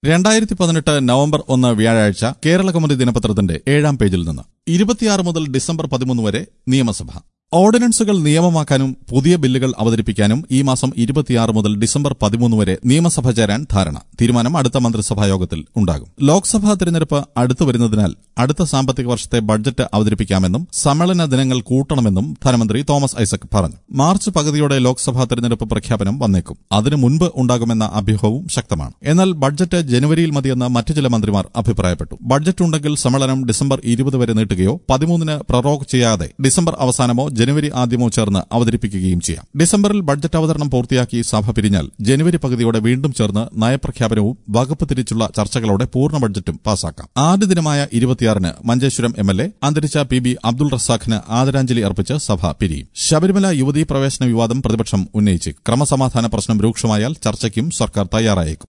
രണ്ടായിരത്തി പതിനെട്ട് നവംബർ ഒന്ന് വ്യാഴാഴ്ച കേരള കൗമുദി ദിനപത്രത്തിന്റെ ഏഴാം പേജിൽ നിന്ന് ഇരുപത്തിയാറ് മുതൽ ഡിസംബർ പതിമൂന്ന് വരെ നിയമസഭ ഓർഡിനൻസുകൾ നിയമമാക്കാനും പുതിയ ബില്ലുകൾ അവതരിപ്പിക്കാനും ഈ മാസം ഇരുപത്തിയാറ് മുതൽ ഡിസംബർ പതിമൂന്ന് വരെ നിയമസഭ ചേരാൻ ധാരണ തീരുമാനം അടുത്ത മന്ത്രിസഭാ യോഗത്തിൽ ഉണ്ടാകും ലോക്സഭാ തെരഞ്ഞെടുപ്പ് അടുത്തു വരുന്നതിനാൽ അടുത്ത സാമ്പത്തിക വർഷത്തെ ബഡ്ജറ്റ് അവതരിപ്പിക്കാമെന്നും സമ്മേളന ദിനങ്ങൾ കൂട്ടണമെന്നും ധനമന്ത്രി തോമസ് ഐസക് പറഞ്ഞു മാർച്ച് പകുതിയോടെ ലോക്സഭാ തെരഞ്ഞെടുപ്പ് പ്രഖ്യാപനം വന്നേക്കും അതിനു മുൻപ് ഉണ്ടാകുമെന്ന അഭ്യൂഹവും ശക്തമാണ് എന്നാൽ ബഡ്ജറ്റ് ജനുവരിയിൽ മതിയെന്ന് മറ്റു ചില മന്ത്രിമാർ അഭിപ്രായപ്പെട്ടു ബഡ്ജറ്റ് ഉണ്ടെങ്കിൽ സമ്മേളനം ഡിസംബർ ഇരുപത് വരെ നീട്ടുകയോ പതിമൂന്നിന് പ്രറോഗ് ചെയ്യാതെ ഡിസംബർ അവസാനമോ ജനുവരി ആദ്യമോ ചേർന്ന് അവതരിപ്പിക്കുകയും ചെയ്യാം ഡിസംബറിൽ ബഡ്ജറ്റ് അവതരണം പൂർത്തിയാക്കി സഭ പിരിഞ്ഞാൽ ജനുവരി പകുതിയോടെ വീണ്ടും ചേർന്ന് നയപ്രഖ്യാപനവും വകുപ്പ് തിരിച്ചുള്ള ചർച്ചകളോടെ പൂർണ്ണ ബഡ്ജറ്റും പാസാക്കാം ആദ്യ ദിനമായ ഇരുപത്തിയാറിന് മഞ്ചേശ്വരം എം എൽ എ അന്തരിച്ച പി ബി അബ്ദുൾ റസാഖിന് ആദരാഞ്ജലി അർപ്പിച്ച് സഭ പിരിയും ശബരിമല യുവതീ പ്രവേശന വിവാദം പ്രതിപക്ഷം ഉന്നയിച്ച് ക്രമസമാധാന പ്രശ്നം രൂക്ഷമായാൽ ചർച്ചയ്ക്കും സർക്കാർ തയ്യാറായേക്കും